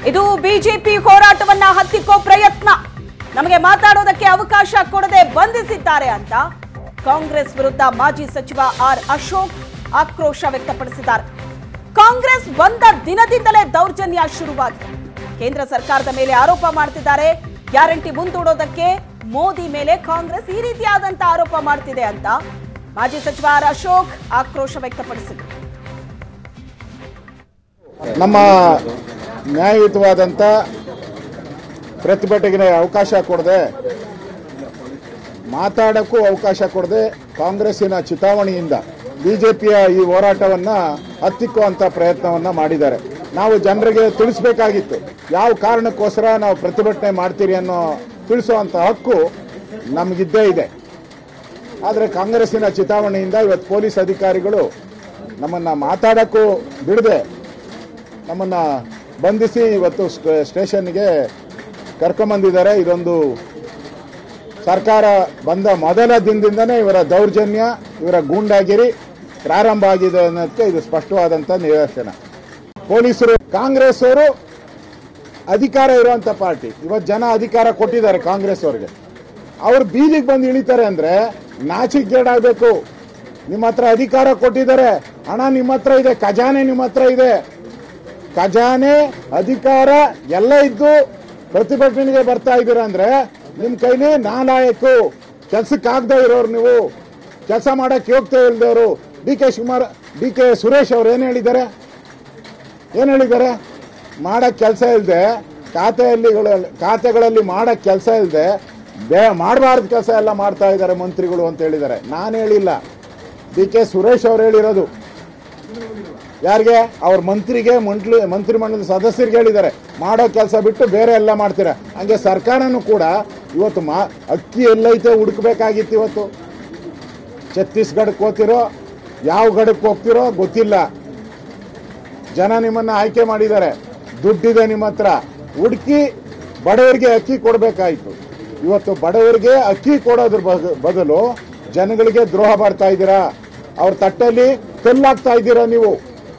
ಇದು ಬಿಜೆಪಿ ಹೋರಾಟವನ್ನ ಹತ್ತಿಕ್ಕೋ ಪ್ರಯತ್ನ ನಮಗೆ ಮಾತಾಡೋದಕ್ಕೆ ಅವಕಾಶ ಕೊಡದೆ ಬಂಧಿಸಿದ್ದಾರೆ ಅಂತ ಕಾಂಗ್ರೆಸ್ ವಿರುದ್ಧ ಮಾಜಿ ಸಚಿವ ಆರ್ ಅಶೋಕ್ ಆಕ್ರೋಶ ವ್ಯಕ್ತಪಡಿಸಿದ್ದಾರೆ ಕಾಂಗ್ರೆಸ್ ಬಂದ ದಿನದಿಂದಲೇ ದೌರ್ಜನ್ಯ ಶುರುವಾಗಿದೆ ಕೇಂದ್ರ ಸರ್ಕಾರದ ಮೇಲೆ ಆರೋಪ ಮಾಡ್ತಿದ್ದಾರೆ ಗ್ಯಾರಂಟಿ ಮುಂದೂಡೋದಕ್ಕೆ ಮೋದಿ ಮೇಲೆ ಕಾಂಗ್ರೆಸ್ ಈ ರೀತಿಯಾದಂತ ಆರೋಪ ಮಾಡ್ತಿದೆ ಅಂತ ಮಾಜಿ ಸಚಿವ ಆರ್ ಅಶೋಕ್ ಆಕ್ರೋಶ ವ್ಯಕ್ತಪಡಿಸಿದರು ನಮ್ಮ ನ್ಯಾಯಯುತವಾದಂಥ ಪ್ರತಿಭಟನೆಗೆ ಅವಕಾಶ ಕೊಡದೆ ಮಾತಾಡೋಕ್ಕೂ ಅವಕಾಶ ಕೊಡದೆ ಕಾಂಗ್ರೆಸ್ಸಿನ ಚಿತಾವಣೆಯಿಂದ ಬಿಜೆಪಿಯ ಈ ಹೋರಾಟವನ್ನು ಹತ್ತಿಕ್ಕುವಂಥ ಪ್ರಯತ್ನವನ್ನು ಮಾಡಿದ್ದಾರೆ ನಾವು ಜನರಿಗೆ ತಿಳಿಸ್ಬೇಕಾಗಿತ್ತು ಯಾವ ಕಾರಣಕ್ಕೋಸ್ಕರ ನಾವು ಪ್ರತಿಭಟನೆ ಮಾಡ್ತೀರಿ ಅನ್ನೋ ತಿಳಿಸುವಂಥ ಹಕ್ಕು ನಮಗಿದ್ದೇ ಇದೆ ಆದರೆ ಕಾಂಗ್ರೆಸ್ಸಿನ ಚಿತಾವಣೆಯಿಂದ ಇವತ್ತು ಪೊಲೀಸ್ ಅಧಿಕಾರಿಗಳು ನಮ್ಮನ್ನು ಮಾತಾಡೋಕ್ಕೂ ಬಿಡದೆ ನಮ್ಮನ್ನು ಬಂಧಿಸಿ ಇವತ್ತು ಸ್ಟ- ಸ್ಟೇಷನ್ಗೆ ಕರ್ಕೊಂಬಂದಿದ್ದಾರೆ ಇದೊಂದು ಸರ್ಕಾರ ಬಂದ ಮೊದಲ ದಿನದಿಂದನೇ ಇವರ ದೌರ್ಜನ್ಯ ಇವರ ಗೂಂಡಾಗಿರಿ ಪ್ರಾರಂಭ ಆಗಿದೆ ಅನ್ನೋದಕ್ಕೆ ಇದು ಸ್ಪಷ್ಟವಾದಂಥ ನಿದರ್ಶನ ಪೊಲೀಸರು ಕಾಂಗ್ರೆಸ್ ಅವರು ಅಧಿಕಾರ ಇರುವಂಥ ಪಾರ್ಟಿ ಇವತ್ತು ಜನ ಅಧಿಕಾರ ಕೊಟ್ಟಿದ್ದಾರೆ ಕಾಂಗ್ರೆಸ್ ಅವ್ರಿಗೆ ಅವ್ರು ಬೀದಿಗೆ ಬಂದು ಇಳಿತಾರೆ ಅಂದ್ರೆ ನಾಚಿಕೆಗೇಡಾಗಬೇಕು ನಿಮ್ಮ ಹತ್ರ ಅಧಿಕಾರ ಕೊಟ್ಟಿದ್ದಾರೆ ಹಣ ನಿಮ್ಮ ಹತ್ರ ಇದೆ ಖಜಾನೆ ನಿಮ್ಮ ಹತ್ರ ಇದೆ ಖಜಾನೆ ಅಧಿಕಾರ ಎಲ್ಲ ಇದ್ದು ಪ್ರತಿಭಟನೆಗೆ ಬರ್ತಾ ಇದ್ದೀರಾ ಅಂದ್ರೆ ನಿಮ್ ಕೈಲಿ ನಾಲಾಯಕು ಕೆಲ್ಸಕ್ಕಾಗದೇ ಇರೋರು ನೀವು ಕೆಲಸ ಮಾಡಕ್ ಹೋಗ್ತಾ ಇಲ್ದವರು D K Shivakumar D K Suresh ಅವ್ರು ಏನ್ ಹೇಳಿದ್ದಾರೆ ಏನ್ ಹೇಳಿದ್ದಾರೆ ಮಾಡಕ್ ಕೆಲಸ ಇಲ್ಲದೆ ಖಾತೆಯಲ್ಲಿ ಖಾತೆಗಳಲ್ಲಿ ಮಾಡಕ್ ಕೆಲಸ ಇಲ್ಲದೆ ಬೇ ಮಾಡಬಾರ್ದು ಕೆಲಸ ಎಲ್ಲ ಮಾಡ್ತಾ ಇದ್ದಾರೆ ಮಂತ್ರಿಗಳು ಅಂತ ಹೇಳಿದ್ದಾರೆ ನಾನು ಹೇಳಿಲ್ಲ ಡಿ ಕೆ ಸುರೇಶ್ ಅವ್ರು ಹೇಳಿರೋದು ಯಾರಿಗೆ ಅವ್ರ ಮಂತ್ರಿಗೆ ಮಂತ್ರಿ ಮಂತ್ರಿಮಂಡಲದ ಸದಸ್ಯರಿಗೆ ಹೇಳಿದ್ದಾರೆ ಮಾಡೋ ಕೆಲಸ ಬಿಟ್ಟು ಬೇರೆ ಎಲ್ಲ ಮಾಡ್ತೀರಾ ಹಂಗೆ ಸರ್ಕಾರನೂ ಕೂಡ ಇವತ್ತು ಮಾ ಅಕ್ಕಿ ಎಲ್ಲೈತೆ ಹುಡುಕ್ಬೇಕಾಗಿತ್ತು ಇವತ್ತು ಛತ್ತೀಸ್ಗಢಕ್ಕೆ ಹೋಗ್ತಿರೋ ಯಾವ ಗಡಕ್ಕೆ ಹೋಗ್ತಿರೋ ಗೊತ್ತಿಲ್ಲ ಜನ ನಿಮ್ಮನ್ನ ಆಯ್ಕೆ ಮಾಡಿದ್ದಾರೆ ದುಡ್ಡಿದೆ ನಿಮ್ಮ ಹತ್ರ ಹುಡುಕಿ ಬಡವರಿಗೆ ಅಕ್ಕಿ ಕೊಡಬೇಕಾಯ್ತು ಇವತ್ತು ಬಡವರಿಗೆ ಅಕ್ಕಿ ಕೊಡೋದ್ರ ಬದ- ಬದಲು ಜನಗಳಿಗೆ ದ್ರೋಹ ಮಾಡ್ತಾ ಇದ್ದೀರಾ ಅವ್ರ ತಟ್ಟಲ್ಲಿ ಕಲ್ಲಾಗ್ತಾ ಇದ್ದೀರಾ ನೀವು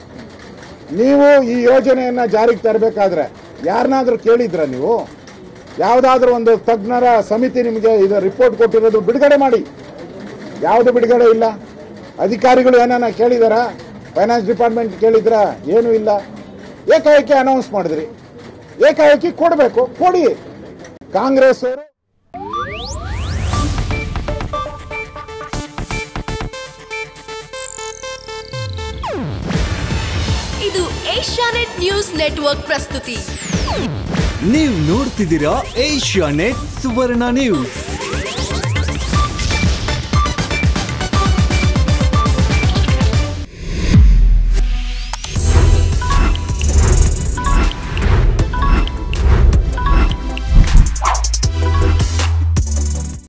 ನೀವು ಈ ಯೋಜನೆಯನ್ನ ಜಾರಿಗೆ ತರಬೇಕಾದ್ರೆ ಯಾರನ್ನಾದ್ರೂ ಕೇಳಿದ್ರ ನೀವು ಯಾವುದಾದ್ರೂ ಒಂದು ತಜ್ಞರ ಸಮಿತಿ ನಿಮಗೆ ಇದು ರಿಪೋರ್ಟ್ ಕೊಟ್ಟಿರೋದು ಬಿಡುಗಡೆ ಮಾಡಿ ಯಾವುದು ಬಿಡುಗಡೆ ಇಲ್ಲ ಅಧಿಕಾರಿಗಳು ಏನಾನ ಕೇಳಿದಾರ ಫೈನಾನ್ಸ್ ಡಿಪಾರ್ಟ್ಮೆಂಟ್ ಕೇಳಿದ್ರ ಏನೂ ಇಲ್ಲ ಏಕಾಏಕಿ ಅನೌನ್ಸ್ ಮಾಡಿದ್ರಿ ಏಕಾಏಕಿ ಕೊಡಬೇಕು ಕೊಡಿ ಕಾಂಗ್ರೆಸ್ ಅವರು ಇದು ಏಷ್ಯಾನೆಟ್ ನ್ಯೂಸ್ ನೆಟ್ವರ್ಕ್ ಪ್ರಸ್ತುತಿ ನೀವು ನೋಡ್ತಿದ್ದೀರಾ ಏಷ್ಯಾ ನೆಟ್ ಸುವರ್ಣ ನ್ಯೂಸ್